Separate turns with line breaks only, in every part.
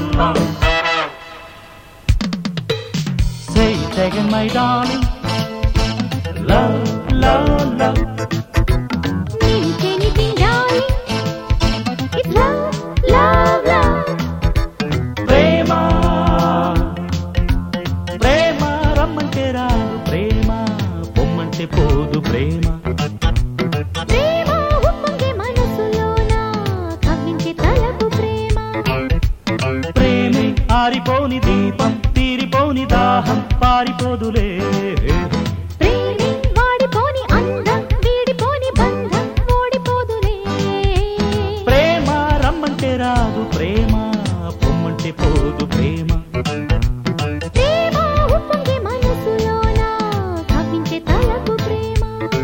Say it again, my darling. Love, love, love.
Means anything, darling. It's love, love, love.
ప్రేమ ప్రేమ రమ్మంటే రాదు ప్రేమ పొమ్మంటే పోదు ప్రేమ
ప్రేమ ఉప్పొంగే మనసులోన కవ్వించే తలపు ప్రేమ
ప్రేమే ఆరిపోని దీపం తీరిపోని దాహం పారిపోదులే
ప్రేమే వాడిపోని అందం వీడిపోని బంధం ఓడిపోదులే
ప్రేమ రమ్మంటే రాదు ప్రేమ పొమ్మంటే పోదు ప్రేమ
ప్రేమ ఉప్పొంగే మనసులోన కవ్వించే తలపు ప్రేమ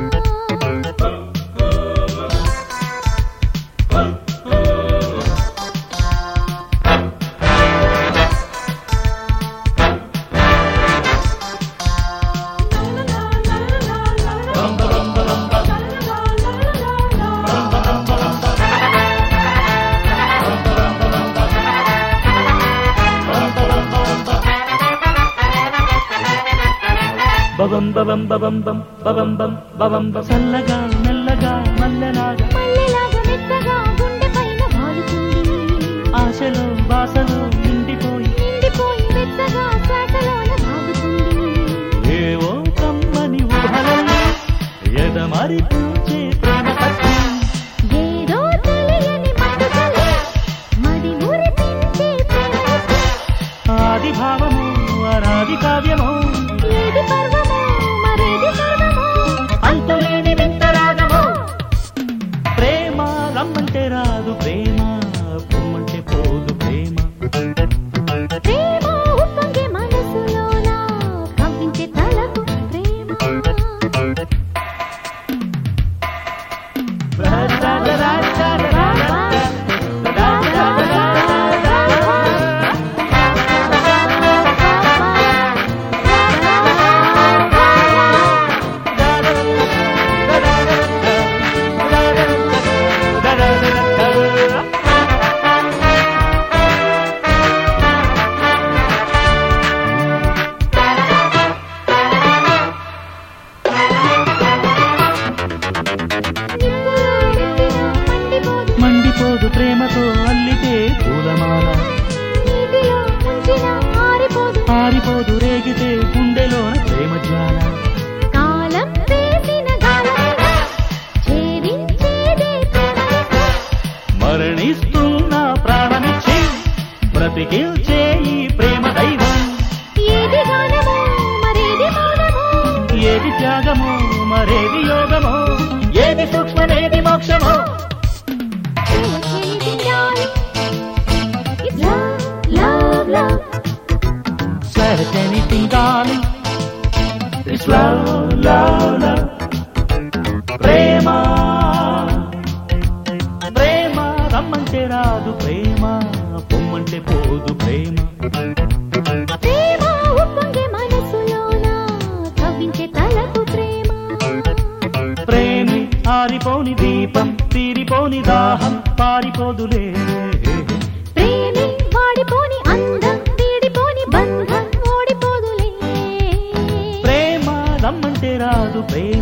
బబం బబం బబం బం బబం బం బబం బం చల్లగా మెల్లగా మల్లెలాగా
మల్లెలాగా మెత్తగా గుండె పైన వాలుతుంది
ఆశలో బాసలో నిండిపోయి
నిండిపోయి మెత్తగా శ్వాసలోన సాగుతుంది
ఏవో కమ్మని ఊహలలో ఎదమరి పూచే ప్రేమ కత్తి
ఏదో తెలియని మట్టుదల మది మురిపించే ప్రేమ
ఆది భావము అనాది కావ్యము
ఏది పర్వమో మరేది సర్వమో
అంతులేని వింతరాగము ప్రేమ రమ్మంటే రాదు ప్రేమ పొమ్మంటే పోదు ప్రేమ
ప్రేమ ఉప్పొంగే మనసులోన కవ్వించే తలకు ప్రేమ
మండిపోదు ప్రేమతో అల్లితే పూలమాల
నీటిలో ముంచిన ఆరిపోదు
ఆరిపోదు రేగితే గుండెలోన ప్రేమ జ్వాల
కాలం వేసిన గాలమైన ఛేదించేదే ప్రేమ
మరణిస్తున్న ప్రాణమిచ్చి బ్రతికిల్చే ఈ ప్రేమ దైవం
ఏది గానమో మరేది మౌనమో
ఏది త్యాగమో మరేది యోగమో ఏది సూక్ష్మమేది మోక్షమో
anything, darling. It's love, love, love.
Said anything, darling. It's love, love, love. ప్రేమ ప్రేమ రమ్మంటే రాదు ప్రేమ పొమ్మంటే పోదు ప్రేమ
ప్రేమ ఉప్పొంగే మనసులోన కవ్వించే తలకు ప్రేమ
ప్రేమి ఆరిపోని దీపం తీరిపోని దాహం పారిపోదులే
ప్రేమే వాడిపోని అందం వీడిపోని బంధం ఓడిపోదులే
ప్రేమ రమ్మంటే రాదు ప్రేమ